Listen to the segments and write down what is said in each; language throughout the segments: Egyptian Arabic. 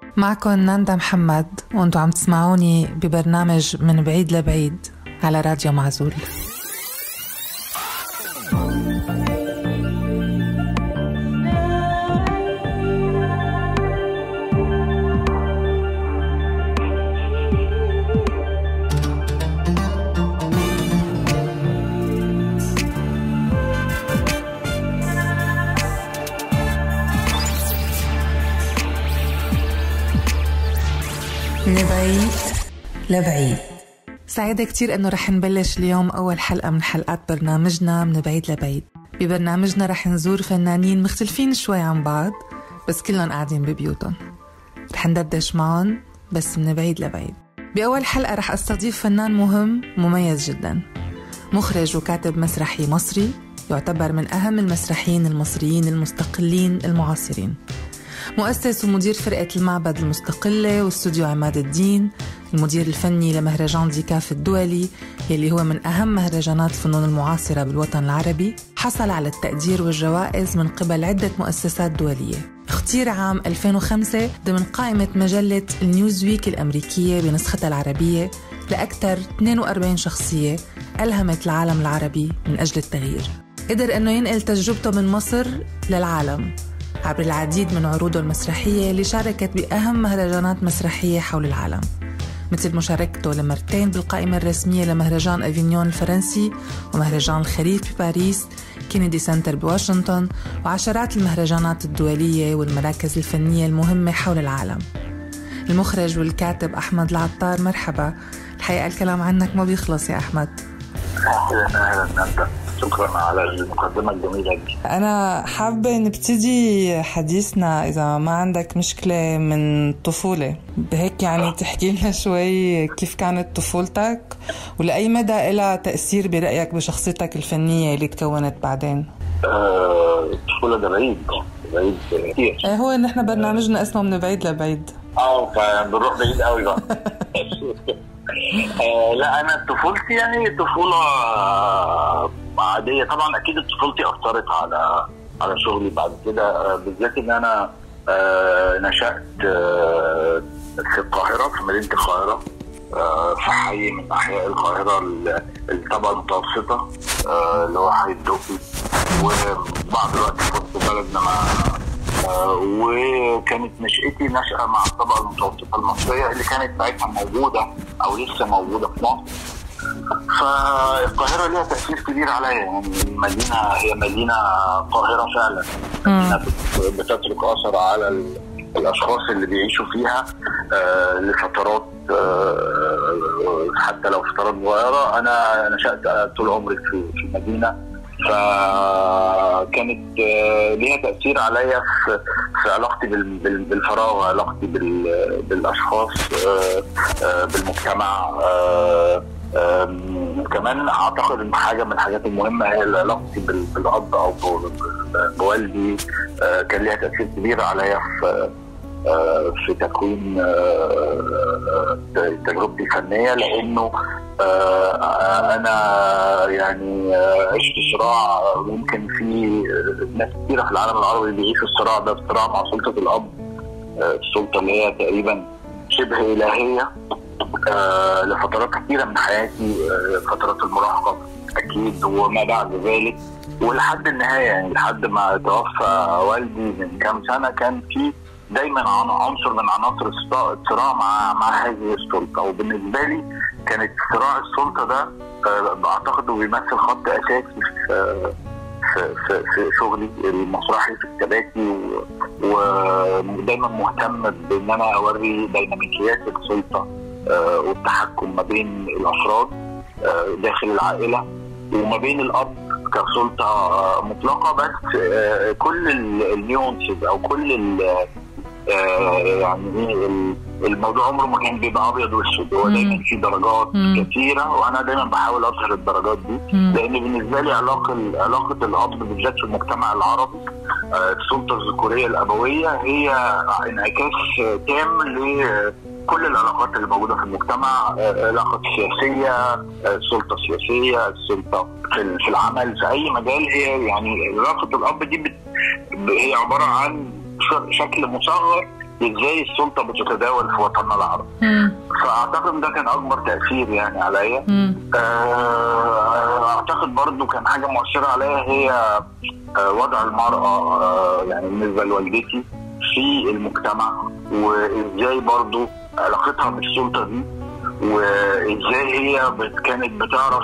معكم ناندا محمد وانتم عم تسمعوني ببرنامج من بعيد لبعيد على راديو معزول لبعيد لبعيد سعيدة كتير انه رح نبلش اليوم اول حلقة من حلقات برنامجنا من بعيد لبعيد ببرنامجنا رح نزور فنانين مختلفين شوي عن بعض بس كلهم قاعدين ببيوتهم رح ندردش معهم بس من بعيد لبعيد بأول حلقة رح أستضيف فنان مهم مميز جدا مخرج وكاتب مسرحي مصري يعتبر من أهم المسرحيين المصريين المستقلين المعاصرين مؤسس ومدير فرقة المعبد المستقلة واستوديو عماد الدين المدير الفني لمهرجان ديكاف الدولي يلي هو من أهم مهرجانات الفنون المعاصرة بالوطن العربي حصل على التقدير والجوائز من قبل عدة مؤسسات دولية اختير عام 2005 ضمن قائمة مجلة النيوزويك الأمريكية بنسختها العربية لأكثر 42 شخصية ألهمت العالم العربي من أجل التغيير قدر أنه ينقل تجربته من مصر للعالم عبر العديد من عروضه المسرحية اللي شاركت بأهم مهرجانات مسرحية حول العالم مثل مشاركته لمرتين بالقائمة الرسمية لمهرجان أفينيون الفرنسي ومهرجان الخريف بباريس كينيدي سنتر بواشنطن وعشرات المهرجانات الدولية والمراكز الفنية المهمة حول العالم المخرج والكاتب أحمد العطار مرحبا الحقيقة الكلام عنك ما بيخلص يا أحمد أهلا أهلا شكرا على المقدمه الجميله دي انا حابه نبتدي حديثنا اذا ما عندك مشكله من الطفوله بهيك يعني تحكي لنا شوي كيف كانت طفولتك ولاي مدى لها تاثير برايك بشخصيتك الفنيه اللي تكونت بعدين الطفوله آه، ده بعيد بعيد كثير ايه هو نحن برنامجنا اسمه من بعيد لبعيد اه فبنروح بعيد قوي بقى آه لا انا طفولتي يعني طفوله عاديه طبعا اكيد طفولتي اثرت على على شغلي بعد كده بالذات ان انا آه نشات آه في القاهره في مدينه القاهره آه في حي من احياء القاهره الطبقه المتوسطه آه، اللي هو حي الدقي وبعض الوقت في وسط بلدنا مع آه، وكانت نشأتي نشأة مع الطبقة المتوسطة المصرية اللي كانت ساعتها موجودة أو لسه موجودة في مصر فالقاهرة ليها تأثير كبير عليا يعني المدينة هي مدينة قاهرة فعلا مدينة بتترك أثر على الأشخاص اللي بيعيشوا فيها آه لفترات آه حتى لو فترات صغيرة أنا نشأت طول عمري في المدينة فكانت آه، ليها تاثير عليا في في علاقتي بالفراغ علاقتي بالاشخاص آه، آه، بالمجتمع كمان اعتقد ان حاجه من الحاجات المهمه هي علاقتي بالاب او بوالدي كان ليها تاثير كبير عليا في في تكوين تجربتي الفنيه لانه انا يعني عشت صراع ممكن في ناس كثيره في العالم العربي بيعيشوا الصراع ده الصراع مع سلطه الاب السلطه اللي هي تقريبا شبه الهيه لفترات كثيره من حياتي فترات المراهقه اكيد وما بعد ذلك ولحد النهايه يعني لحد ما توفى والدي من كام سنه كان في دايما عنصر من عناصر الصراع مع مع هذه السلطه وبالنسبه لي كانت صراع السلطه ده بعتقد بيمثل خط اساسي في في, في, في شغلي المسرحي في التباكي ودايما مهتم بان انا اوري ديناميكيات السلطه آه، والتحكم ما بين الافراد آه، داخل العائله وما بين الاب كسلطه آه، مطلقه بس كل النيونسز او كل آه، يعني ايه الموضوع عمره ما كان بيبقى ابيض واسود هو دايما في درجات مم. كثيره وانا دايما بحاول اظهر الدرجات دي مم. لان بالنسبه لي علاقه علاقه الاب بالذات في المجتمع العربي آه، السلطه الذكوريه الابويه هي انعكاس تام لكل العلاقات اللي موجوده في المجتمع العلاقات آه، السياسيه السلطه السياسيه السلطه في العمل في اي مجال هي يعني علاقه الاب دي هي عباره عن شكل مصغر ازاي السلطه بتتداول في وطننا العربي فاعتقد ده كان اكبر تاثير يعني عليا آه، اعتقد برضو كان حاجه مؤثره عليا هي آه، وضع المراه آه، يعني بالنسبه لوالدتي في المجتمع وازاي برضو علاقتها بالسلطه دي وازاي هي كانت بتعرف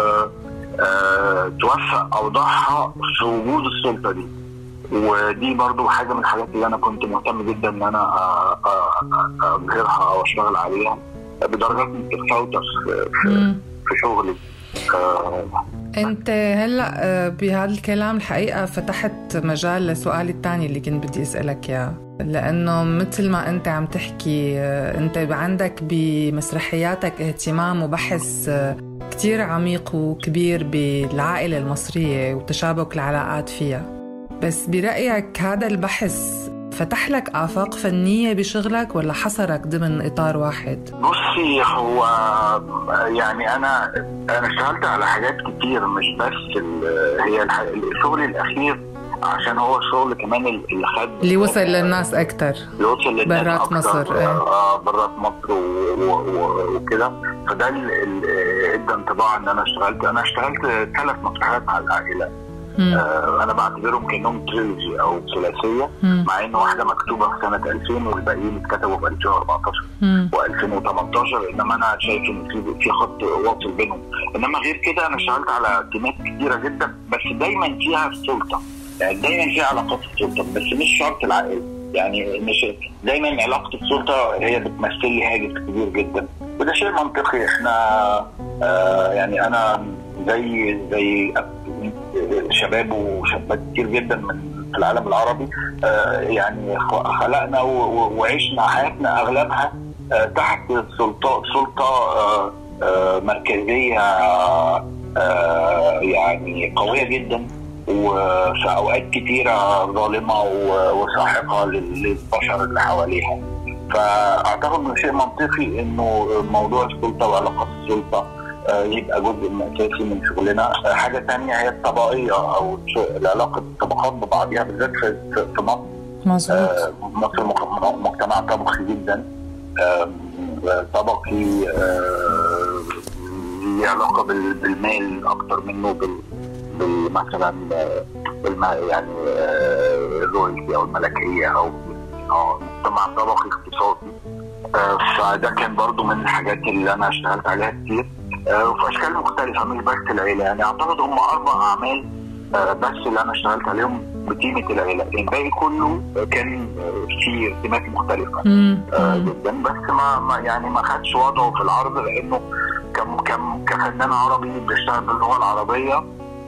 توفق اوضاعها في وجود السلطه دي ودي برضو حاجه من الحاجات اللي انا كنت مهتم جدا ان انا اظهرها او اشتغل عليها بدرجات متفاوته في, في شغلي انت هلا آه، بهذا الكلام الحقيقه فتحت مجال لسؤالي الثاني اللي كنت بدي اسالك اياه لانه مثل ما انت عم تحكي آه، انت عندك بمسرحياتك اهتمام وبحث آه، كتير عميق وكبير بالعائله المصريه وتشابك العلاقات فيها بس برأيك هذا البحث فتح لك آفاق فنية بشغلك ولا حصرك ضمن إطار واحد؟ بصي هو يعني أنا أنا اشتغلت على حاجات كتير مش بس هي الشغل الأخير عشان هو الشغل كمان اللي خد اللي وصل للناس اكثر اللي وصل للناس برات مصر ايه آه برات مصر وكده فده اللي ادى انطباع ان انا اشتغلت انا اشتغلت ثلاث مسرحيات مع العائله آه انا بعتبرهم كانهم تريلوجي او ثلاثيه مع ان واحده مكتوبه في سنه 2000 والباقيين اتكتبوا في 2014 و2018 انما انا شايف ان في في خط واصل بينهم انما غير كده انا اشتغلت على تيمات كتيره جدا بس دايما فيها السلطه يعني دايما فيها علاقات السلطه بس مش شرط العائله يعني مش دايما علاقه السلطه هي بتمثل لي هاجس كبير جدا وده شيء منطقي احنا آه يعني انا زي زي شباب وشابات كتير جدا من في العالم العربي آه، يعني خلقنا وعشنا حياتنا اغلبها آه، تحت سلطه سلطه آه، مركزيه يعني قويه جدا وفي اوقات كتيره ظالمه وساحقه للبشر اللي حواليها فاعتقد انه شيء منطقي انه موضوع السلطه وعلاقات السلطه آه، يبقى جزء اساسي من شغلنا آه، حاجه ثانيه هي الطبقيه او علاقه الطبقات ببعضها بالذات في مصر مظبوط آه، مصر مجتمع طبقي جدا طبقي ليه علاقه بالمال اكتر منه بال مثلا يعني الرويالتي او الملكيه او مجتمع طبقي اقتصادي فده كان برضو من الحاجات اللي انا اشتغلت عليها كتير آه، وفي اشكال مختلفه مش بس العيله يعني اعتقد هم اربع اعمال آه، بس اللي انا اشتغلت عليهم بتيمة العيلة الباقي كله كان في ارتمات مختلفة آه، جدا بس ما, ما يعني ما خدش وضعه في العرض لانه كم كم كفنان عربي بيشتغل باللغة العربية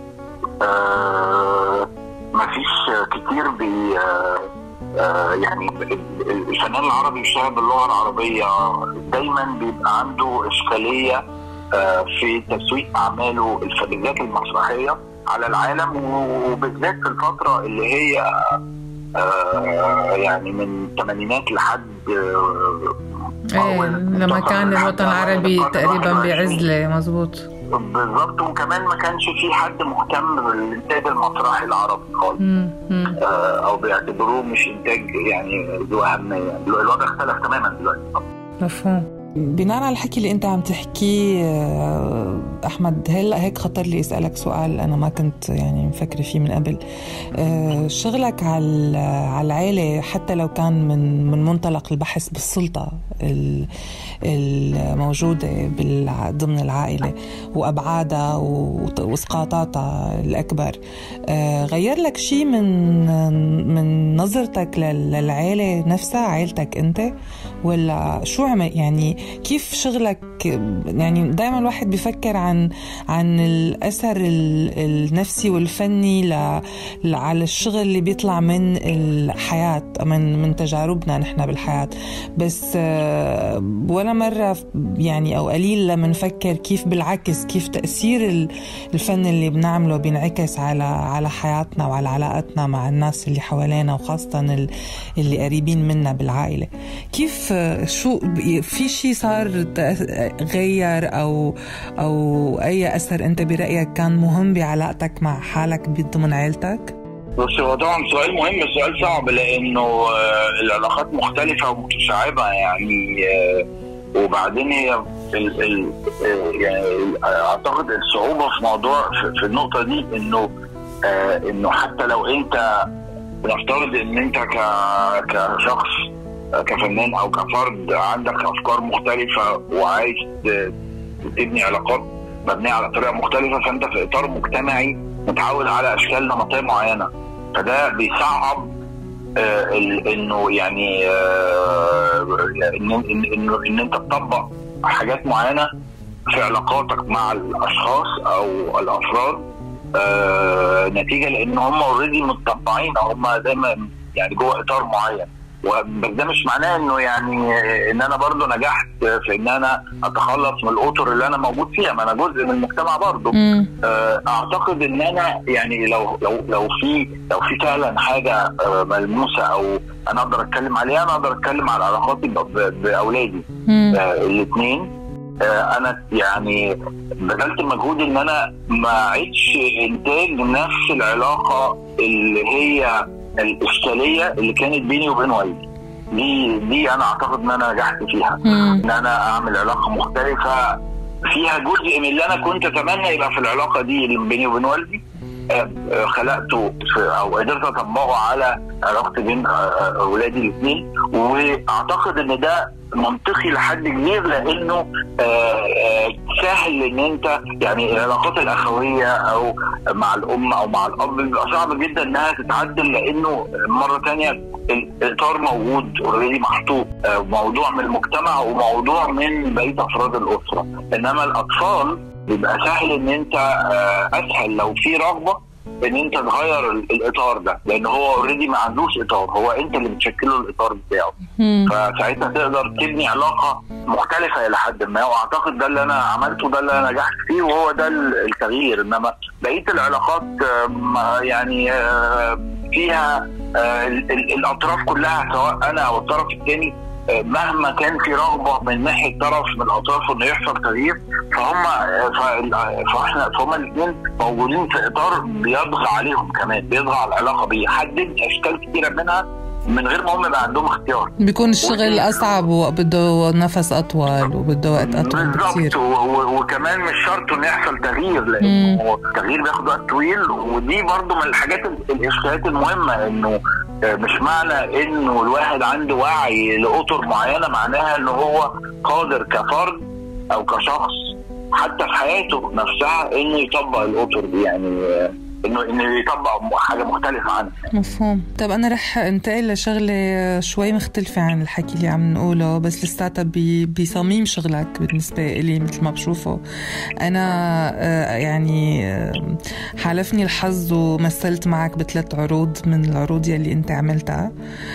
ما فيش كتير بي يعني الفنان العربي بيشتغل باللغة العربية دايما بيبقى عنده إشكالية آه، في تسويق اعماله بالذات المسرحيه على العالم وبالذات في الفتره اللي هي آه، يعني من الثمانينات لحد ايه لما كان الوطن العربي تقريبا بعزله مظبوط بالظبط وكمان ما كانش في حد مهتم بالانتاج المسرحي العربي خالص آه او بيعتبروه مش انتاج يعني ذو اهميه الوضع اختلف تماما دلوقتي مفهوم بناء على الحكي اللي انت عم تحكيه آه، احمد هلا هيك خطر لي اسالك سؤال انا ما كنت يعني مفكره فيه من قبل آه، شغلك على على العيله حتى لو كان من من منطلق البحث بالسلطه الموجوده ضمن العائله وابعادها واسقاطاتها الاكبر آه، غير لك شيء من من نظرتك للعيله نفسها عائلتك انت ولا شو عم يعني كيف شغلك يعني دائما الواحد بيفكر عن عن الاثر النفسي والفني ل على الشغل اللي بيطلع من الحياه من من تجاربنا نحن بالحياه بس آه، ولا مره يعني او قليل لما نفكر كيف بالعكس كيف تاثير الفن اللي بنعمله بينعكس على على حياتنا وعلى علاقاتنا مع الناس اللي حوالينا وخاصه اللي قريبين منا بالعائله كيف شو في شيء صار غير او او اي اثر انت برايك كان مهم بعلاقتك مع حالك ضمن عيلتك بص هو طبعا سؤال مهم سؤال صعب لانه آه، العلاقات مختلفه ومتشعبه يعني آه، وبعدين هي ال ال آه، يعني اعتقد الصعوبه في موضوع في النقطه دي انه انه حتى لو انت بنفترض ان انت كشخص كفنان او كفرد عندك افكار مختلفه وعايز تبني علاقات مبنيه على طريقه مختلفه فانت في اطار مجتمعي متعود على اشكال نمطيه معينه فده بيصعب آه انه يعني آه ان ان ان انت تطبق حاجات معينه في علاقاتك مع الاشخاص او الافراد آه نتيجه لان هم اوريدي متطبعين هم دايما يعني جوه اطار معين بس ده مش معناه انه يعني ان انا برضو نجحت في ان انا اتخلص من الاطر اللي انا موجود فيها ما انا جزء من المجتمع برضو آه، اعتقد ان انا يعني لو لو لو في لو في فعلا حاجه آه، ملموسه او انا اقدر اتكلم عليها انا اقدر اتكلم على علاقاتي باولادي آه الاثنين آه انا يعني بذلت مجهود ان انا ما اعيدش انتاج نفس العلاقه اللي هي الاشكاليه اللي كانت بيني وبين والدي دي دي انا اعتقد ان انا نجحت فيها ان انا اعمل علاقه مختلفه فيها جزء من اللي انا كنت اتمنى يبقى في العلاقه دي اللي بيني وبين والدي آه، آه، خلقته او قدرت اطبقه على علاقتي بين آه، اولادي الاثنين واعتقد ان ده منطقي لحد كبير لانه سهل ان انت يعني العلاقات الاخويه او مع الام او مع الاب بيبقى صعب جدا انها تتعدل لانه مره ثانيه الاطار موجود اوريدي محطوط موضوع من المجتمع وموضوع من بقيه افراد الاسره انما الاطفال بيبقى سهل ان انت آه، اسهل لو في رغبه ان انت تغير الاطار ده لان هو اوريدي ما عندوش اطار هو انت اللي بتشكله الاطار بتاعه فساعتها تقدر تبني علاقه مختلفه الى حد ما واعتقد ده اللي انا عملته ده اللي انا نجحت فيه وهو ده التغيير انما بقيه العلاقات يعني آه، فيها آه، الاطراف كلها سواء انا او الطرف الثاني مهما كان في رغبه من ناحيه طرف من الاطراف انه يحصل تغيير فهم فاحنا فهم الاثنين موجودين في اطار بيضغى عليهم كمان بيضغى على العلاقه بيحدد اشكال كثيره منها من غير ما هم يبقى عندهم اختيار بيكون الشغل اصعب وبده نفس اطول وبده وقت اطول بكثير وكمان مش شرط انه يحصل تغيير لانه التغيير بياخد وقت طويل ودي برضو من الحاجات الاشكالات المهمه انه آه، مش معنى انه الواحد عنده وعي لاطر معينه معناها انه هو قادر كفرد او كشخص حتى في حياته نفسها انه يطبق الاطر دي يعني آه، انه انه يطبق حاجه مختلفه عنها مفهوم طب انا رح انتقل لشغله شوي مختلفه عن الحكي اللي عم نقوله بس لساتها بصميم شغلك بالنسبه لي مثل ما بشوفه انا آه، يعني آه، حالفني الحظ ومثلت معك بثلاث عروض من العروض يلي انت عملتها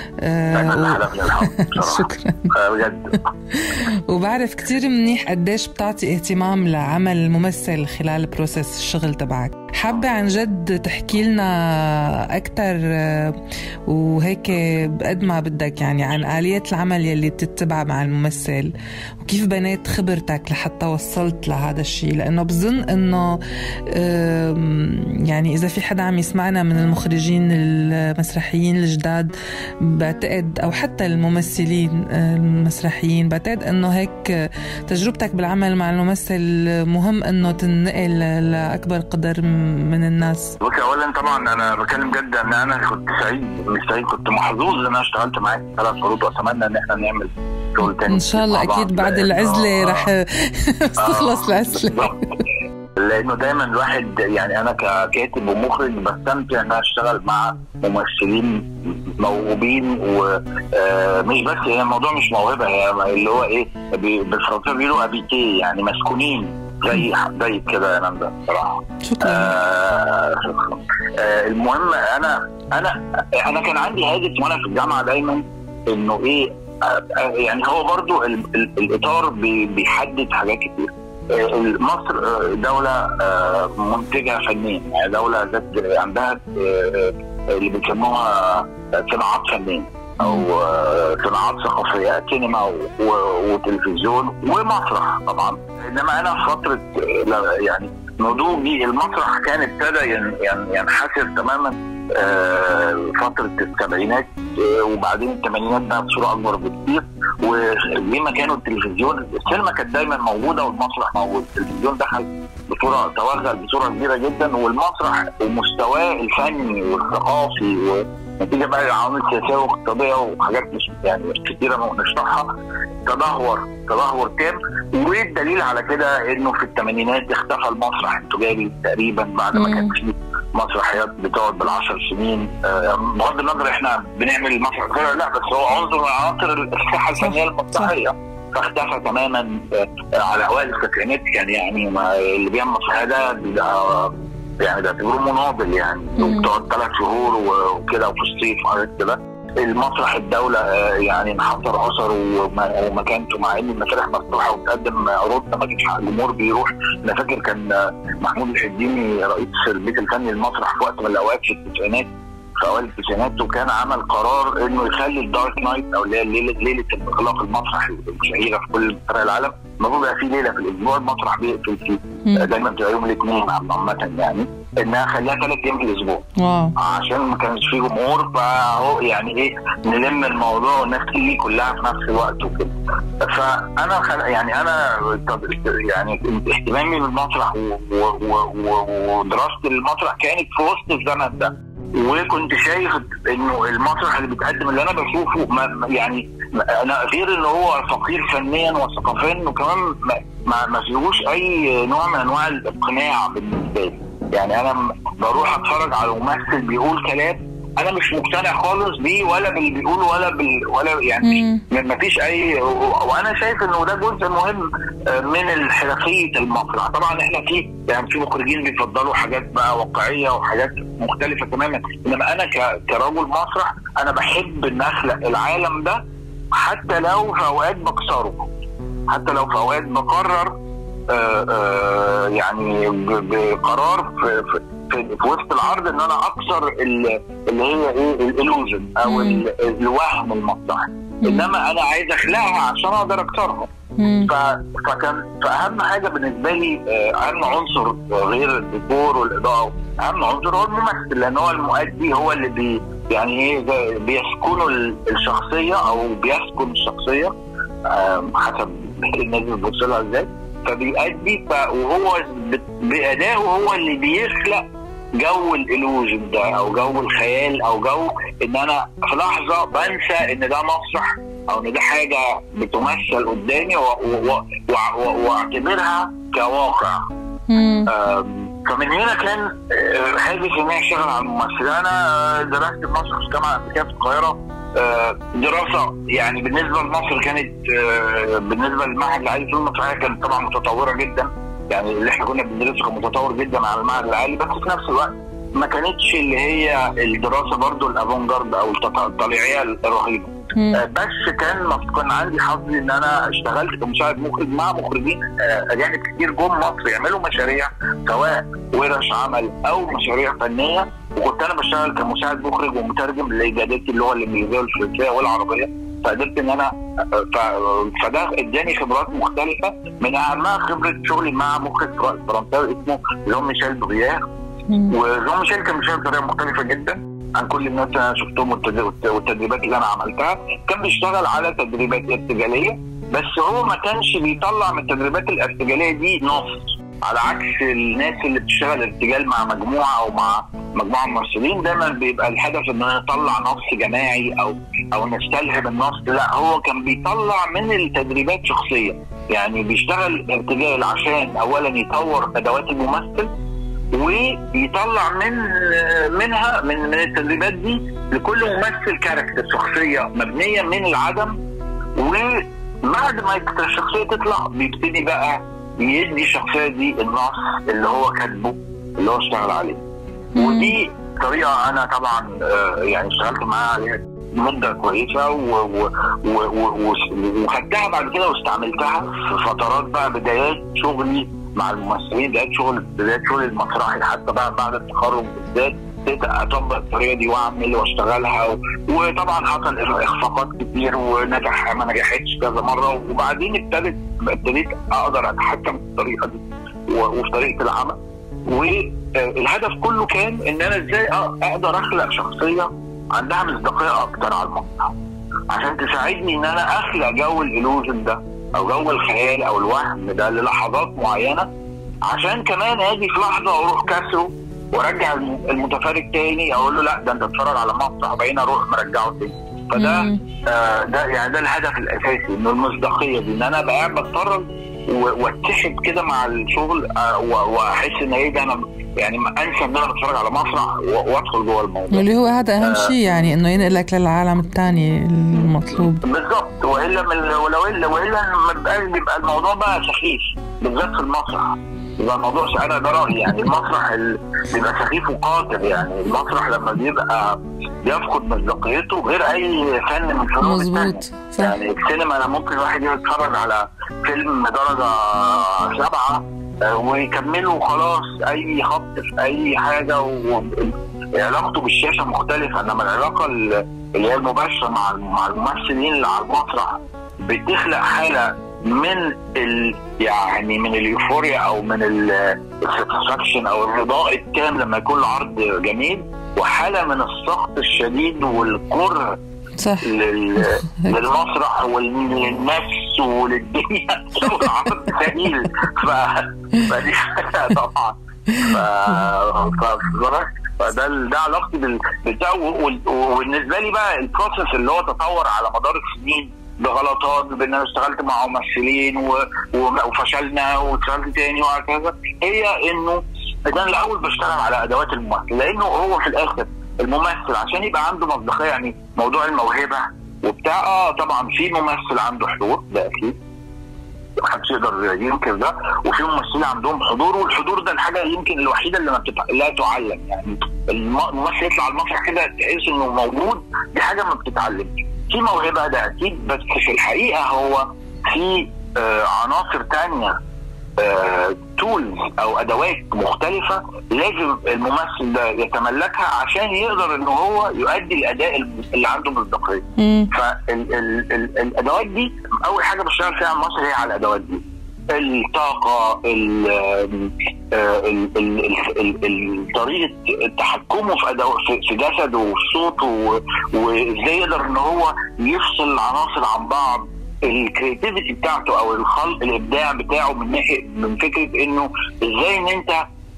آه شكرا بجد وبعرف كثير منيح قديش بتعطي اهتمام لعمل الممثل خلال بروسس الشغل تبعك حابة عن جد تحكي لنا أكثر آه، وهيك بقد ما بدك يعني عن آلية العمل يلي بتتبعها مع الممثل وكيف بنيت خبرتك لحتى وصلت لهذا الشيء لأنه بظن إنه يعني إذا في حدا عم يسمعنا من المخرجين المسرحيين الجداد بعتقد أو حتى الممثلين آه، المسرحيين بعتقد إنه هيك تجربتك بالعمل مع الممثل مهم إنه تنقل لأكبر قدر من الناس بصي اولا طبعا انا بكلم جد ان انا كنت سعيد مش سعيد كنت محظوظ ان انا اشتغلت معاك ثلاث عروض واتمنى ان احنا نعمل شغل تاني ان شاء الله اكيد بعد العزله رح تخلص العزله لانه دايما الواحد يعني انا ككاتب ومخرج بستمتع ان انا اشتغل مع ممثلين موهوبين ومش بس هي الموضوع مش موهبه هي اللي هو ايه بالفرنسيه بيقولوا ابيتي يعني مسكونين زي زي كده يا نمده بصراحه شكرا آه آه المهم انا انا انا كان عندي هدف وانا في الجامعه دايما انه ايه آه يعني هو برضو ال ال الاطار بيحدد حاجات كتير آه، مصر آه، دولة آه، منتجة فنيا يعني دولة ذات عندها اللي بيسموها صناعات فنية او صناعات ثقافيه سينما وتلفزيون ومسرح طبعا انما انا في فتره يعني نضوجي المسرح كان ابتدى ينحسر تماما آه، فتره السبعينات آه، وبعدين الثمانينات بقى بصوره اكبر بكتير ولما كانوا التلفزيون السينما كانت دايما موجوده والمسرح موجود التلفزيون دخل بصوره توغل بصوره كبيره جدا والمسرح ومستواه الفني والثقافي ونتيجه بقى للعوامل السياسيه والاقتصاديه وحاجات مش يعني مش كتيره نشرحها تدهور تدهور تام والدليل على كده انه في الثمانينات اختفى المسرح التجاري تقريبا بعد ما كان في مسرحيات بتقعد بالعشر سنين آه، بغض النظر احنا بنعمل مسرح لا بس هو عنصر من عناصر الساحه الفنيه المسرحيه فاختفى تماما آه، على اوائل التسعينات كان يعني ما اللي بيعمل مسرحيه ده يعني ده اعتبروه مناضل يعني وبتقعد ثلاث شهور وكده وفي الصيف وحاجات كده المسرح الدوله آه، يعني انحصر اثره ومكانته مع ان المسارح مفتوحه وتقدم عروض ما كانش الجمهور بيروح انا فاكر كان محمود الحديني رئيس البيت الفني المسرح في وقت من الاوقات في التسعينات في اوائل التسعينات وكان عمل قرار انه يخلي الدارك نايت او اللي هي ليله ليله اغلاق المسرح الشهيره في كل مسارح العالم المفروض يبقى في ليله في الاسبوع المسرح بيقفل فيه دايما بتبقى يوم الاثنين عامه يعني انها خليها ثلاث ايام في الاسبوع واو. عشان ما كانش فيه جمهور فهو يعني ايه نلم الموضوع والناس تيجي كلها في نفس الوقت وكده فانا خل... يعني انا يعني اهتمامي بالمسرح ودراسه المسرح كانت في وسط الزمن ده وكنت شايف انه المسرح اللي بيتقدم اللي انا بشوفه ما يعني انا غير ان هو فقير فنيا وثقافيا وكمان ما, ما فيهوش اي نوع من انواع الاقناع بالنسبه لي يعني انا بروح اتفرج على ممثل بيقول كلام انا مش مقتنع خالص بيه ولا باللي بيقوله ولا بال ولا يعني ما فيش اي وانا شايف انه ده جزء مهم آه، من حرفيه المسرح طبعا احنا في يعني في مخرجين بيفضلوا حاجات بقى واقعيه وحاجات مختلفه تماما انما انا كرجل مسرح انا بحب ان اخلق العالم ده حتى لو في اوقات بكسره حتى لو في اوقات بقرر آه، آه، يعني بقرار في, في, في وسط العرض ان انا اكسر اللي هي ايه الالوجن او الوهم المسرحي انما انا عايز اخلقها عشان اقدر اكسرها فكان فاهم حاجه بالنسبه لي آه، اهم عنصر غير الديكور والاضاءه اهم عنصر هو الممثل لان هو المؤدي هو اللي بي يعني ايه بيسكنوا الشخصيه او بيسكن الشخصيه حسب الناس بتبص لها ازاي فبيأدي وهو بأدائه هو اللي بيخلق جو الالوجن ده او جو الخيال او جو ان انا في لحظه بنسى ان ده مسرح او ان ده حاجه بتمثل قدامي واعتبرها كواقع فمن هنا كان آه، هاجس ان انا اشتغل على الممثل انا درست المسرح في الجامعه الامريكيه في القاهره آه، دراسه يعني بالنسبه لمصر كانت آه، بالنسبه للمعهد العالي في المسرحيه كانت طبعا متطوره جدا يعني اللي احنا كنا بندرسه كان متطور جدا على المعهد العالي بس في نفس الوقت ما كانتش اللي هي الدراسه برضو الافونجارد او الطليعيه الرهيبه آه، بس كان كان عندي حظ ان انا اشتغلت كمساعد مخرج مع مخرجين اجانب كتير جم مصر يعملوا مشاريع سواء ورش عمل او مشاريع فنيه وكنت انا بشتغل كمساعد مخرج ومترجم لايجادات اللغه الانجليزيه والفرنسيه والعربيه فقدرت ان انا ف... فده اداني خبرات مختلفه من اهمها خبره شغلي مع مخرج فرنساوي اسمه جون ميشيل بغيار وجون ميشيل كان بيشتغل بطريقه مختلفه جدا عن كل الناس اللي انا شفتهم والتدريبات اللي انا عملتها كان بيشتغل على تدريبات ارتجاليه بس هو ما كانش بيطلع من التدريبات الارتجاليه دي نص على عكس الناس اللي بتشتغل ارتجال مع مجموعه او مع مجموعه ممثلين دايما بيبقى الهدف ان نطلع نص جماعي او او نستلهم النص لا هو كان بيطلع من التدريبات شخصيه يعني بيشتغل ارتجال عشان اولا يطور ادوات الممثل ويطلع من منها من من التدريبات دي لكل ممثل كاركتر شخصيه مبنيه من العدم وبعد ما الشخصيه تطلع بيبتدي بقى يدي الشخصيه دي النص اللي هو كاتبه اللي هو اشتغل عليه ودي طريقه انا طبعا آه، يعني اشتغلت معاها عليها مده كويسه وخدتها بعد كده واستعملتها في فترات بقى بدايات شغلي مع الممثلين بدايات شغل بدايات شغل المسرحي حتى بقى بعد التخرج بالذات ابتديت اطبق الطريقه دي واعمل واشتغلها و... وطبعا حصل اخفاقات كتير ونجح ما نجحتش كذا مره وبعدين ابتدت ابتديت اقدر اتحكم في الطريقه دي وفي طريقه العمل والهدف كله كان ان انا ازاي اقدر اخلق شخصيه عندها مصداقيه اكتر على المسرح عشان تساعدني ان انا اخلق جو الالوجن ده او جو الخيال او الوهم ده للحظات معينه عشان كمان اجي في لحظه واروح كسره وارجع المتفرج تاني اقول له لا ده انت اتفرج على مسرح بعدين اروح مرجعه تاني فده آه ده يعني ده الهدف الاساسي انه المصداقيه دي ان انا ابقى قاعد بتفرج واتحد كده مع الشغل آه واحس ان ايه ده انا يعني انسى ان انا بتفرج على مسرح وادخل جوه الموضوع اللي هو هذا اهم آه شيء يعني انه ينقلك للعالم الثاني المطلوب بالظبط والا من ولو الا والا ما بيبقى بيبقى الموضوع بقى سخيف بالذات في المسرح يبقى الموضوع انا ده رايي يعني المسرح بيبقى سخيف وقاتل يعني المسرح لما بيبقى بيفقد مصداقيته غير اي فن من فنون مظبوط يعني السينما انا ممكن واحد يتفرج على فيلم درجه سبعه ويكمله خلاص اي خط في اي حاجه وعلاقته بالشاشه مختلفه انما العلاقه اللي هي المباشره مع مع الممثلين اللي على المسرح بتخلق حاله من ال يعني من اليوفوريا او من الساتسفاكشن او الرضاء التام لما يكون العرض جميل وحاله من السخط الشديد والكره صح لل... للمسرح وللنفس وللدنيا والعرض ثقيل ف... فدي طبعا ف... ف... فده ده علاقتي بال... بتاع وبالنسبه لي بقى البروسيس اللي هو تطور على مدار السنين بغلطات بان انا اشتغلت مع ممثلين و... وفشلنا واشتغلت تاني وهكذا هي انه انا الاول بشتغل على ادوات الممثل لانه هو في الاخر الممثل عشان يبقى عنده مصداقيه يعني موضوع الموهبه وبتاع اه طبعا في ممثل عنده حضور ده اكيد محدش يقدر ينكر ده وفي ممثلين عندهم حضور والحضور ده الحاجه يمكن الوحيده اللي ما بتتع... لا تعلم يعني الممثل يطلع على المسرح كده تحس انه موجود دي حاجه ما بتتعلمش في موهبه ده اكيد بس في الحقيقه هو في آه عناصر تانية تولز آه او ادوات مختلفه لازم الممثل ده يتملكها عشان يقدر ان هو يؤدي الاداء اللي عنده مصداقيه. فالادوات دي اول حاجه بشتغل فيها مصر هي على الادوات دي. الطاقه طريقه تحكمه في أدو... في جسده وفي صوته وازاي يقدر ان هو يفصل العناصر عن بعض الكريتيفيتي بتاعته او الخلق الابداع بتاعه من ناحيه من فكره انه ازاي ان انت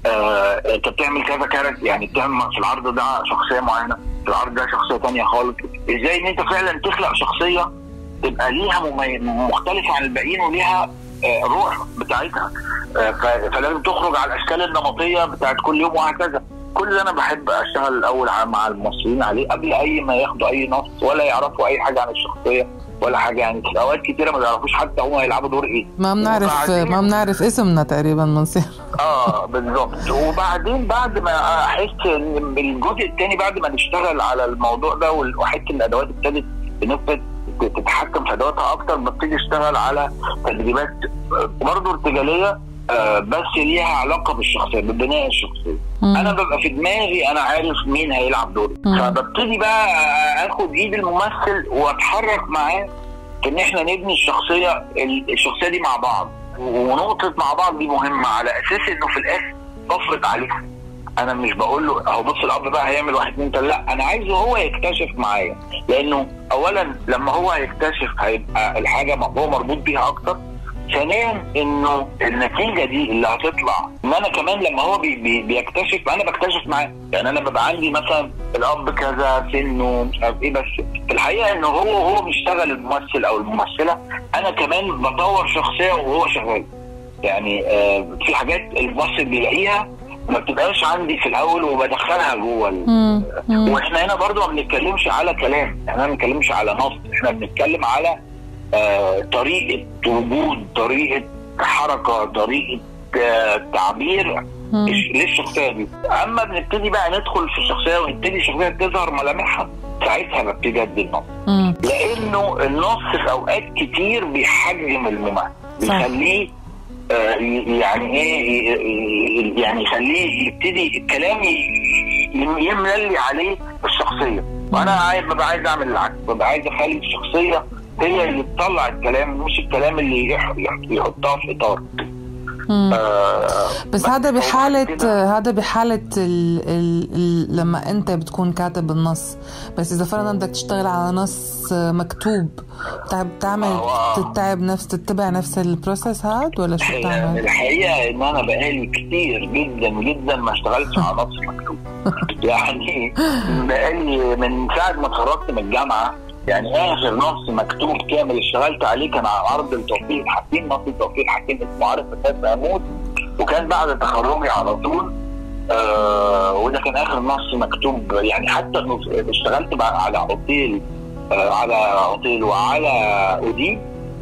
آه انت بتعمل كذا كاركتر يعني بتعمل في العرض ده شخصيه معينه في العرض ده شخصيه ثانيه خالص ازاي ان انت فعلا تخلق شخصيه تبقى ليها ممي... مختلفه عن الباقيين وليها آه روح بتاعتها آه فلازم تخرج على الاشكال النمطيه بتاعت كل يوم وهكذا كل ده انا بحب اشتغل الاول مع الممثلين عليه قبل اي ما ياخدوا اي نص ولا يعرفوا اي حاجه عن الشخصيه ولا حاجه يعني في اوقات كتيره ما بيعرفوش حتى هم هيلعبوا دور ايه ما بنعرف ما بنعرف اسمنا تقريبا بنصير اه بالظبط وبعدين بعد ما احس ان الجزء الثاني بعد ما نشتغل على الموضوع ده واحس ان الادوات ابتدت بنسبه تتحكم في ادواتها اكتر ببتدي اشتغل على تدريبات برضه ارتجاليه آه بس ليها علاقه بالشخصيه ببناء الشخصيه مم. انا ببقى في دماغي انا عارف مين هيلعب دوري فببتدي بقى اخد ايد الممثل واتحرك معاه في ان احنا نبني الشخصيه الشخصيه دي مع بعض ونقطه مع بعض دي مهمه على اساس انه في الاخر بفرض عليه انا مش بقول له اهو بص الاب بقى هيعمل واحد اتنين تلاته لا انا عايزه هو يكتشف معايا لانه اولا لما هو هيكتشف هيبقى الحاجه هو مربوط بيها اكتر ثانيا انه النتيجه دي اللي هتطلع ان انا كمان لما هو بي بي بيكتشف انا بكتشف معاه يعني انا ببقى عندي مثلا الاب كذا سنه مش عارف ايه بس في الحقيقه انه هو وهو بيشتغل الممثل او الممثله انا كمان بطور شخصيه وهو شغال يعني آه في حاجات الممثل بيلاقيها ما بتبقاش عندي في الاول وبدخلها جوه واحنا هنا برضو ما بنتكلمش على كلام احنا ما بنتكلمش على نص احنا بنتكلم على آه طريقه وجود طريقه حركه طريقه آه تعبير للشخصيه دي اما بنبتدي بقى ندخل في الشخصيه ونبتدي الشخصيه تظهر ملامحها ساعتها ببتدي ادي النص لانه النص في اوقات كتير بيحجم الممثل بيخليه آه يعني ايه يعني يخليه يبتدي الكلام يملي عليه الشخصيه وانا عايز ببقى عايز اعمل العكس ببقى عايز اخلي الشخصيه هي اللي تطلع الكلام مش الكلام اللي يحطها في اطار آه بس هذا بحالة هذا بحالة ال ال ال لما أنت بتكون كاتب النص بس إذا فرضا بدك تشتغل على نص مكتوب بتعمل تتعب نفس تتبع نفس البروسيس هاد ولا شو بتعمل؟ الحقيقة إن أنا بقالي كتير جدا جدا ما اشتغلتش على نص مكتوب يعني بقالي من ساعة ما اتخرجت من الجامعة يعني اخر نص مكتوب كامل اشتغلت عليه كان على عرض التوفيق الحكيم نص التوفيق الحكيم اسمه عارف اساس اموت وكان بعد تخرجي على طول آه وده كان اخر نص مكتوب يعني حتى اشتغلت بقى على اوتيل آه على اوتيل وعلى اوديب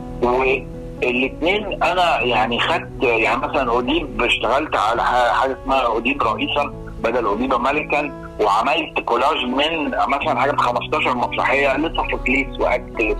والاثنين انا يعني خدت يعني مثلا اوديب اشتغلت على حاجه اسمها اوديب رئيسا بدل اوديب ملكا وعملت كولاج من مثلا حاجه 15 مسرحيه لسه فوكليس واكتلس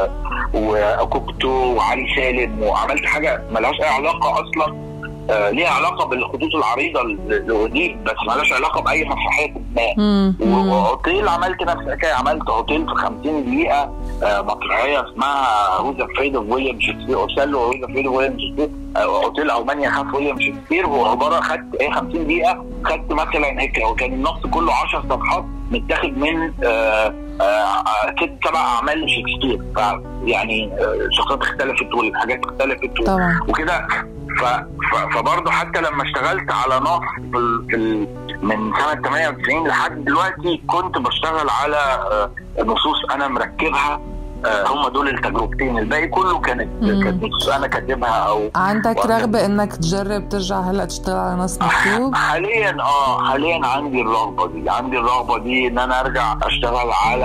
وكوكتو وعلي سالم وعملت حاجه ملهاش اي علاقه اصلا آه ليها علاقه بالخطوط العريضه لاوديب بس مالهاش علاقه باي مسرحيه ما واوتيل عملت نفس الحكايه عملت اوتيل في 50 دقيقه آه مسرحيه اسمها هوز افريد اوف ويليام شكسبير اوسيلو هوز افريد اوف ويليام شكسبير اوتيل المانيا خاف ويليام شكسبير هو عباره خدت ايه 50 دقيقه خدت مثلا هيك وكان النص كله 10 صفحات متاخد من آه آه ست سبع اعمال لشكسبير فيعني الشخصيات آه اختلفت والحاجات اختلفت طبعا وكده فبرضه حتى لما اشتغلت على نص في, في من سنه 98 لحد دلوقتي كنت بشتغل على آه نصوص انا مركبها هم دول التجربتين الباقي كله كانت كانت نصوص انا كاتبها او عندك رغبه انك تجرب ترجع هلا تشتغل على نص مكتوب؟ حاليا اه حاليا عندي الرغبه دي عندي الرغبه دي ان انا ارجع اشتغل على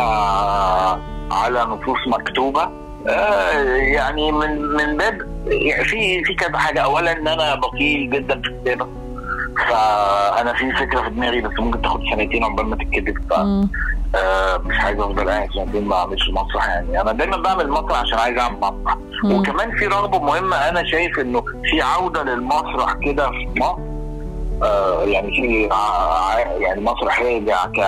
على نصوص مكتوبه آه يعني من من باب يعني في في كذا حاجه اولا ان انا بطيء جدا في الكتابه فانا في فكره في دماغي بس ممكن تاخد سنتين عقبال ما تتكتب ف آه مش عايز افضل قاعد سنتين ما اعملش مسرح يعني انا دايما بعمل مسرح عشان عايز اعمل مسرح وكمان في رغبه مهمه انا شايف انه في عوده للمسرح كده في مصر آه يعني في يعني مسرح راجع ك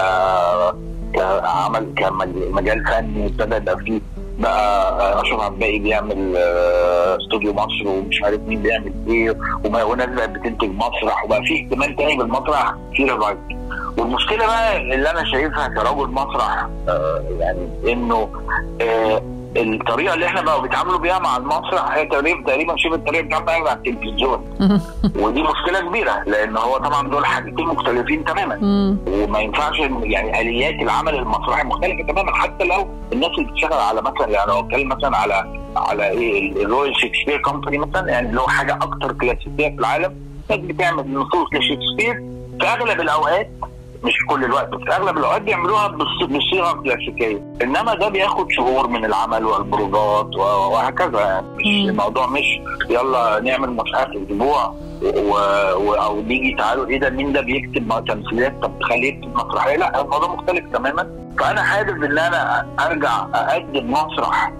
كعمل كمجال فني ابتدى يبقى فيه بقى اشرف عباقي بيعمل استوديو مصر ومش عارف مين بيعمل ايه وناس بقت بتنتج مسرح وبقى في اهتمام تاني بالمسرح في ريفايف والمشكله بقى اللي انا شايفها كرجل مسرح آه يعني انه آه الطريقه اللي احنا بقوا بيتعاملوا بيها مع المسرح هي تقريبا تقريبا شبه الطريقه اللي بيتعاملوا مع التلفزيون ودي مشكله كبيره لان هو طبعا دول حاجتين مختلفين تماما وما ينفعش يعني اليات العمل المسرحي مختلفه تماما حتى لو الناس اللي بتشتغل على مثلا يعني لو اتكلم مثلا على على ايه الرويال شكسبير كومباني مثلا يعني اللي هو حاجه اكتر كلاسيكيه في العالم ناس بتعمل نصوص لشكسبير في اغلب الاوقات مش في كل الوقت في اغلب الاوقات بيعملوها بصيغه كلاسيكيه انما ده بياخد شهور من العمل والبروفات وهكذا يعني مش الموضوع مش يلا نعمل مسرحيه في اسبوع و... و... او نيجي تعالوا ايه ده مين ده بيكتب تمثيليات طب تخليه يكتب مسرحيه لا الموضوع مختلف تماما فانا حابب ان انا ارجع اقدم مسرح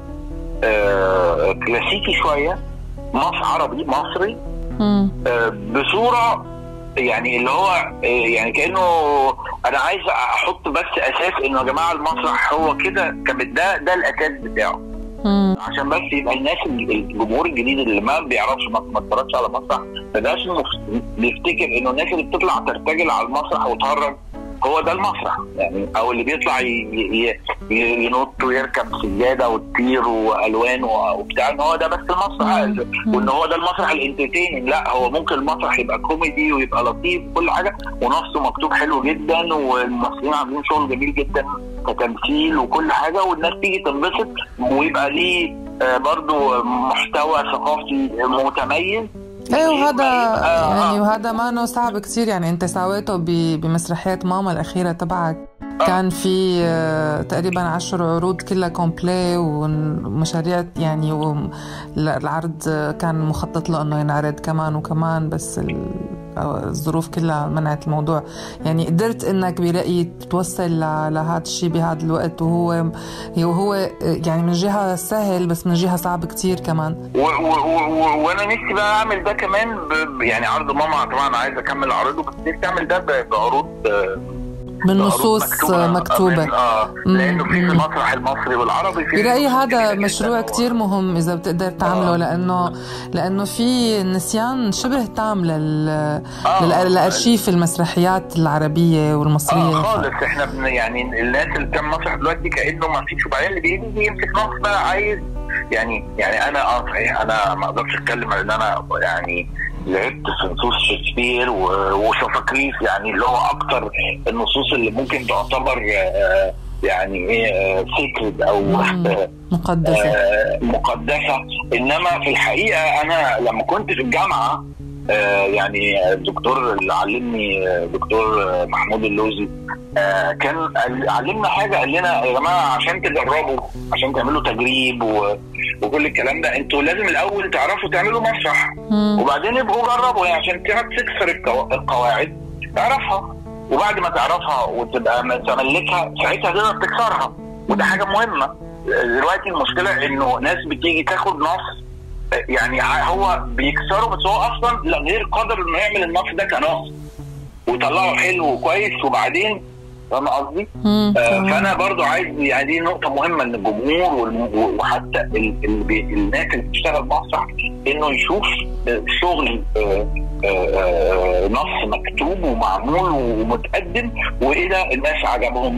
آه كلاسيكي شويه مصر عربي مصري آه بصوره يعني اللي هو يعني كانه انا عايز احط بس اساس انه يا جماعه المسرح هو كده كان ده ده الاساس بتاعه مم. عشان بس يبقى الناس الجمهور الجديد اللي ما بيعرفش ما اتفرجش على مسرح ما بقاش بيفتكر انه الناس اللي بتطلع ترتجل على المسرح وتهرج هو ده المسرح يعني او اللي بيطلع ينط ويركب سجاده وتطير والوان وبتاع ان هو ده بس المسرح وان هو ده المسرح الانترتيننج لا هو ممكن المسرح يبقى كوميدي ويبقى لطيف كل حاجه ونصه مكتوب حلو جدا والممثلين عاملين شغل جميل جدا كتمثيل وكل حاجه والناس تيجي تنبسط ويبقى ليه برضه محتوى ثقافي متميز ايه وهذا يعني وهذا ما صعب كثير يعني انت سويته بمسرحيات ماما الاخيره تبعك كان في تقريبا عشر عروض كلها كومبلي ومشاريع يعني العرض كان مخطط له انه ينعرض كمان وكمان بس الظروف كلها منعت الموضوع يعني قدرت انك برايي توصل لهذا الشيء بهذا الوقت وهو وهو يعني من جهه سهل بس من جهه صعب كتير كمان وانا نفسي بقى اعمل ده كمان يعني عرض ماما طبعا عايز اكمل اعرضه بس نفسي اعمل ده بعروض من نصوص مكتوبة اه لانه في في المسرح المصري والعربي في برأيي هذا مشروع كتير مهم إذا بتقدر تعمله آه. لأنه لأنه في نسيان شبه تام لل آه. للأرشيف المسرحيات العربية والمصرية آه خالص احنا بن يعني الناس اللي بتعمل مسرح دلوقتي كأنه ما فيش وبعدين اللي بيجي يمسك نص بقى عايز يعني يعني انا اه صحيح انا ما اقدرش اتكلم ان انا يعني لعبت في نصوص شكسبير وسوفوكليس يعني اللي هو اكتر النصوص اللي ممكن تعتبر آه، يعني ايه سيكريد او مقدسه مقدسه انما في الحقيقه انا لما كنت في الجامعه آه، يعني الدكتور اللي علمني دكتور محمود اللوزي آه، كان علمنا حاجه قال لنا يا جماعه عشان تجربوا عشان تعملوا تجريب و وكل الكلام ده انتوا لازم الاول تعرفوا تعملوا مسرح وبعدين يبقوا جربوا يعني عشان تكسر القواعد تعرفها وبعد ما تعرفها وتبقى متملكها ساعتها تقدر تكسرها وده حاجه مهمه دلوقتي المشكله انه ناس بتيجي تاخد نص يعني هو بيكسره بس هو اصلا لا غير قادر انه يعمل النص ده كنص ويطلعه حلو وكويس وبعدين فاهم قصدي؟ آه فانا برضو عايز يعني دي نقطه مهمه ان الجمهور وحتى الناس اللي بتشتغل مسرح انه يشوف شغل آه آه نص مكتوب ومعمول ومتقدم وايه ده الناس عجبهم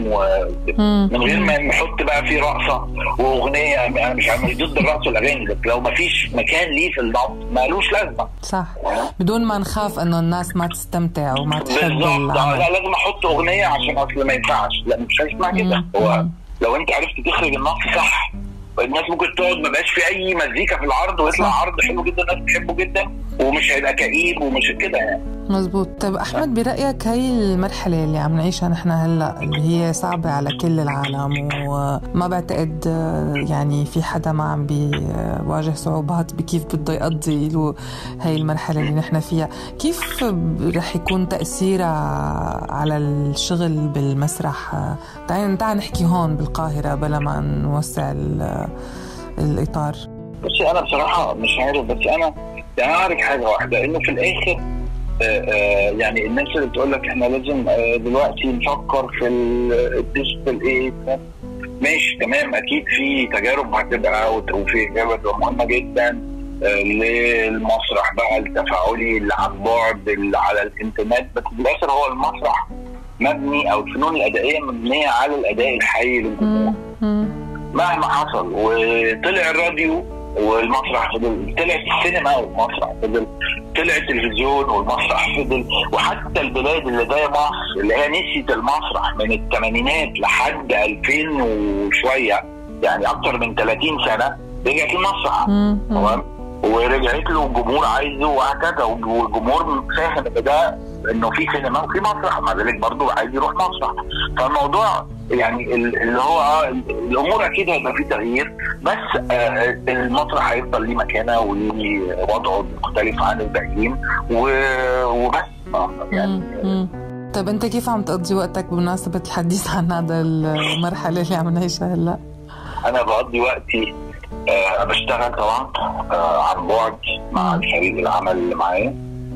من غير ما نحط بقى فيه رقصه واغنيه انا مش مش ضد الرقص والاغاني بس لو ما فيش مكان ليه في النص مالوش لازمه صح بدون ما نخاف انه الناس ما تستمتع وما تحب بالظبط لا لازم احط اغنيه عشان اصل ما ينفعش لا مش هيسمع كده هو لو انت عرفت تخرج النص صح الناس ممكن تقعد ما بقاش في اي مزيكا في العرض ويطلع عرض حلو جدا الناس بتحبه جدا ومش هيبقى كئيب ومش كده يعني مزبوط طيب احمد برايك هاي المرحله اللي عم نعيشها نحن هلا اللي هي صعبه على كل العالم وما بعتقد يعني في حدا ما عم بيواجه صعوبات بكيف بده يقضي له هاي المرحله اللي نحن فيها كيف رح يكون تاثيرها على الشغل بالمسرح تعال تعال نحكي هون بالقاهره بلا ما نوسع الاطار بصي انا بصراحه مش عارف بس انا يعني اعرف حاجه واحده انه في الاخر آه، آه، يعني الناس اللي بتقول لك احنا لازم آه، دلوقتي نفكر في الديجيتال ايه ماشي تمام اكيد في تجارب هتبقى وفي اجابه مهمه جدا للمسرح بقى التفاعلي اللي عن بعد اللي على الانترنت بس في الاخر هو المسرح مبني او الفنون الادائيه مبنيه على الاداء الحي للجمهور مهما حصل وطلع الراديو والمسرح فضل طلعت السينما والمسرح فضل طلع التلفزيون والمسرح فضل وحتى البلاد اللي زي مصر اللي هي نسيت المسرح من الثمانينات لحد 2000 وشويه يعني اكثر من 30 سنه رجعت المسرح تمام ورجعت له الجمهور عايزه وهكذا والجمهور فاهم ان ده انه في سينما وفي مسرح مع ذلك برضه عايز يروح مسرح فالموضوع يعني اللي هو اه الامور اكيد هيبقى في تغيير بس آه المسرح هيفضل ليه مكانه وليه وضعه مختلف عن الباقيين وبس آه، يعني طب انت كيف عم تقضي وقتك بمناسبه الحديث عن هذا المرحله اللي عم نعيشها هلا؟ انا بقضي وقتي آه بشتغل طبعا آه عن بعد مع الفريق العمل اللي معايا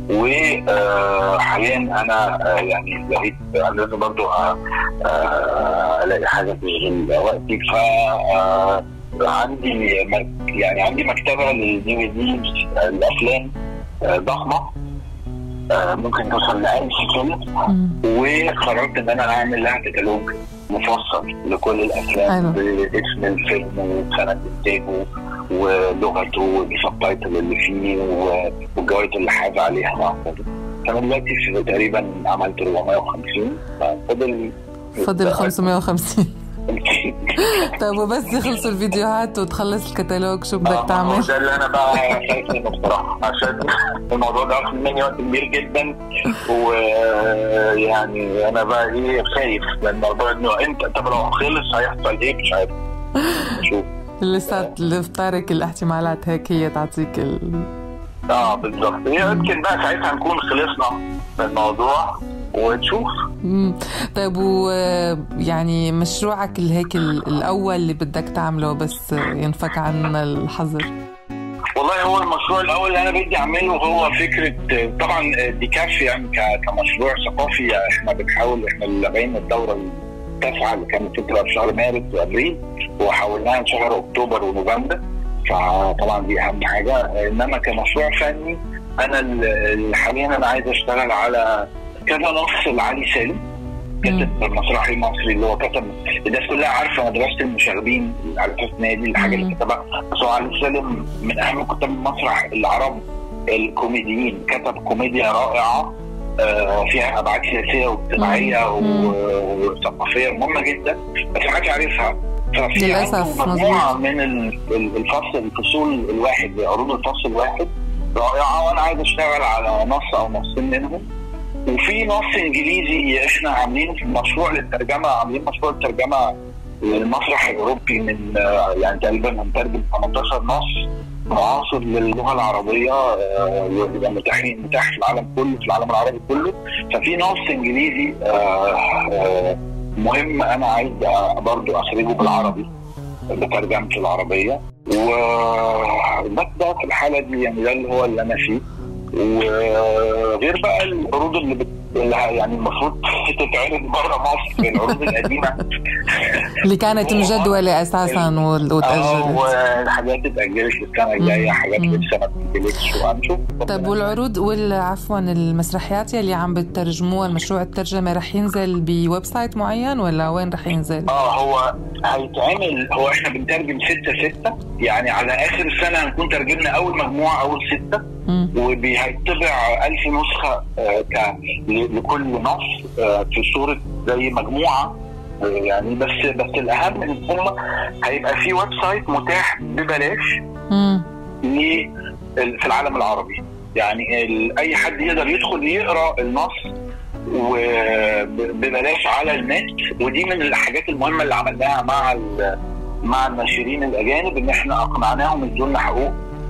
وحاليا انا آه يعني لقيت لازم برضو آه، آه، الاقي حاجه تشغل وقتي ف عندي يعني عندي مكتبه للدي في دي الافلام ضخمه ممكن توصل ل 1000 فيلم وقررت ان انا اعمل لها كتالوج مفصل لكل الافلام باسم الفيلم وسنه انتاجه ولغته والسبتايتل اللي فيه والجوائز اللي حاز عليها انا دلوقتي تقريبا عملت 450 فاضل فاضل 550 طيب وبس يخلصوا الفيديوهات وتخلص الكتالوج شو بدك آه تعمل؟ ده اللي انا بقى خايف منه بصراحه عشان الموضوع ده اخذ مني وقت كبير جدا ويعني انا بقى ايه خايف من الموضوع انه انت طب لو خلص هيحصل ايه مش عارف شوف لسه الفتارك الاحتمالات هيك هي تعطيك ال... اه بالضبط يمكن بقى ساعتها نكون خلصنا من الموضوع ونشوف طيب ويعني مشروعك اللي هيك الاول اللي بدك تعمله بس ينفك عنا الحظر والله هو المشروع الاول اللي انا بدي اعمله هو فكره طبعا دي كاف يعني كمشروع ثقافي احنا بنحاول احنا لغينا الدوره التاسعه اللي كانت بتبقى في شهر مارس وابريل وحولناها لشهر اكتوبر ونوفمبر فطبعا دي اهم حاجه انما كمشروع فني انا حاليا انا عايز اشتغل على كذا نص لعلي سالم كاتب المسرحي المصري اللي هو كتب الناس كلها عارفه مدرسه المشاغبين على اساس نادي الحاجه اللي كتبها بس هو علي سالم من اهم كتاب المسرح العرب الكوميديين كتب كوميديا رائعه فيها ابعاد سياسيه واجتماعيه وثقافيه مهمه جدا بس ما حدش عارفها ففي مجموعه من الفصل الفصول الواحد عروض الفصل الواحد رائعه وانا عايز اشتغل على نص او نصين منهم وفي نص انجليزي احنا عاملينه في مشروع للترجمه عاملين مشروع الترجمه للمسرح الاوروبي من يعني تقريبا هنترجم 18 نص معاصر للغه العربيه ويبقى متاح متاح في العالم كله في العالم العربي كله ففي نص انجليزي مهم انا عايز برضه اخرجه بالعربي بترجمته العربيه وبس ده في الحاله دي يعني ده اللي هو اللي انا فيه وغير بقى العروض اللي بت... يعني المفروض تتعرض بره مصر العروض القديمه اللي كانت مجدوله اساسا وتاجلت والحاجات اتاجلت السنه الجايه حاجات لسه ما اتاجلتش وهنشوف طب والعروض عفوا المسرحيات يلي عم بترجموها المشروع الترجمه رح ينزل بويب سايت معين ولا وين رح ينزل؟ اه هو هيتعمل هو احنا بنترجم ستة ستة يعني على اخر السنه هنكون ترجمنا اول مجموعه اول ستة وهيطبع ألف نسخة آه ك... لكل نص آه في صورة زي مجموعة آه يعني بس بس الأهم إن هم هيبقى في ويب سايت متاح ببلاش في العالم العربي يعني أي حد يقدر يدخل يقرأ النص وببلاش على النت ودي من الحاجات المهمة اللي عملناها مع مع الناشرين الأجانب إن إحنا أقنعناهم يدوا لنا حقوق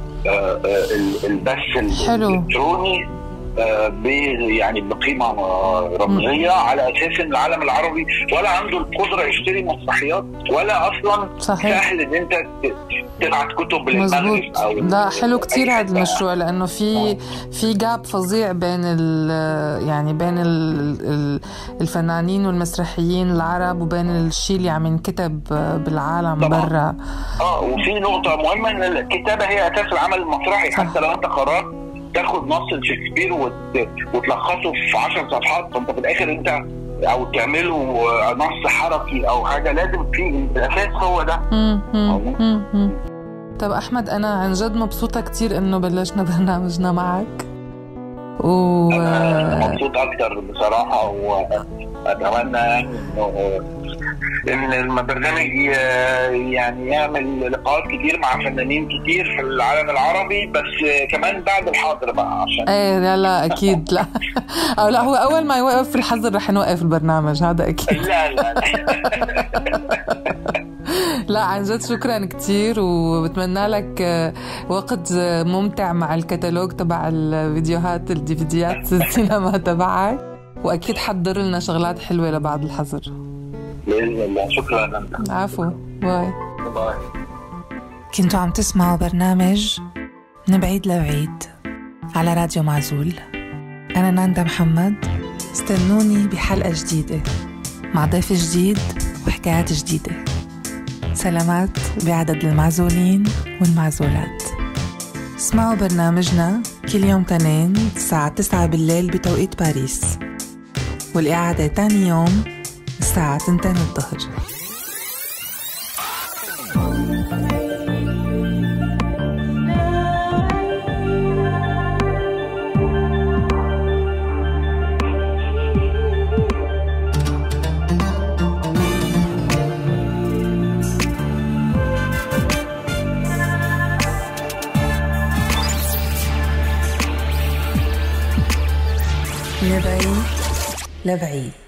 البث الالكتروني يعني بقيمه رمزيه على اساس ان العالم العربي ولا عنده القدره يشتري مسرحيات ولا اصلا صحيح. سهل ان انت تبعت كتب للمغرب او لا حلو كتير هذا المشروع لانه في في جاب فظيع بين ال يعني بين ال الفنانين والمسرحيين العرب وبين الشيء اللي عم ينكتب بالعالم برا اه وفي نقطه مهمه ان الكتابه هي اساس العمل المسرحي حتى لو انت قررت تاخد نص شكسبير وت... وتلخصه في 10 صفحات فانت في الاخر انت او تعمله نص حركي او حاجه لازم في الاساس هو ده طب احمد انا عن جد مبسوطه كتير انه بلشنا برنامجنا معك و أنا مبسوط اكتر بصراحه واتمنى يعني انه ان البرنامج يعني يعمل لقاءات كتير مع فنانين كتير في العالم العربي بس كمان بعد الحظر بقى عشان ايه لا لا اكيد لا او لا هو اول ما يوقف في الحظر رح نوقف البرنامج هذا اكيد لا لا لا عن جد شكرا كثير وبتمنى لك وقت ممتع مع الكتالوج تبع الفيديوهات الديفيديات السينما تبعك واكيد حضر لنا شغلات حلوه لبعد الحظر باذن الله شكرا عفوا باي باي كنتوا عم تسمعوا برنامج من بعيد لبعيد على راديو معزول أنا ناندا محمد استنوني بحلقة جديدة مع ضيف جديد وحكايات جديدة سلامات بعدد المعزولين والمعزولات اسمعوا برنامجنا كل يوم تنين الساعة 9 بالليل بتوقيت باريس والإعادة تاني يوم الساعة 2 الظهر لبعيد لبعيد